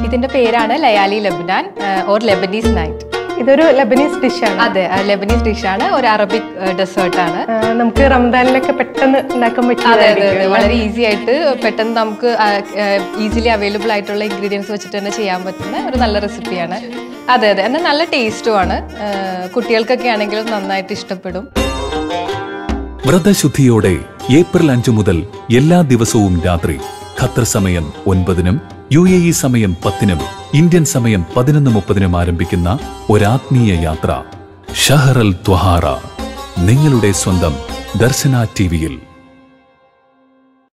ഇതിന്റെ പേരാണ് Layali Lebanon or Lebanese night ഇതൊരു ലബനീസ് ഡിഷാണ് അതെ ലെബനീസ് ഡിഷാണ് ഒരു അറബിക് ഡെസേർട്ട് ആണ് നമുക്ക് റംദാനിലൊക്കെ പെട്ടെന്ന് ഉണ്ടാക്കാൻ അതെ അതെ അതെ പറ്റിയ വളരെ ഈസി ആയിട്ട് പെട്ടെന്ന് നമുക്ക് ഈസിലി അവൈലബിൾ ആയിട്ടുള്ള ഇൻഗ്രീഡിയൻസ് വെച്ചിട്ട് തന്നെ ചെയ്യാൻ പറ്റുന്ന ഒരു നല്ല റെസിപ്പിയാണ് അതെ അതെ എന്നാൽ നല്ല ടേസ്റ്റുമാണ് കുട്ടികൾക്കൊക്കെ ആണെങ്കിലും നന്നായിട്ട് ഇഷ്ടപ്പെടും വ്രതശുദ്ധിയോടെ ഏപ്രിൽ അഞ്ചു മുതൽ എല്ലാ ദിവസവും രാത്രി ഖത്തർ സമയം ഒൻപതിനും യു എ ഇ സമയം പത്തിനും ഇന്ത്യൻ സമയം പതിനൊന്ന് മുപ്പതിനും ആരംഭിക്കുന്ന ഒരാത്മീയ യാത്ര ഷഹറൽ ത്വഹാറ നിങ്ങളുടെ സ്വന്തം ദർശന ടിവിയിൽ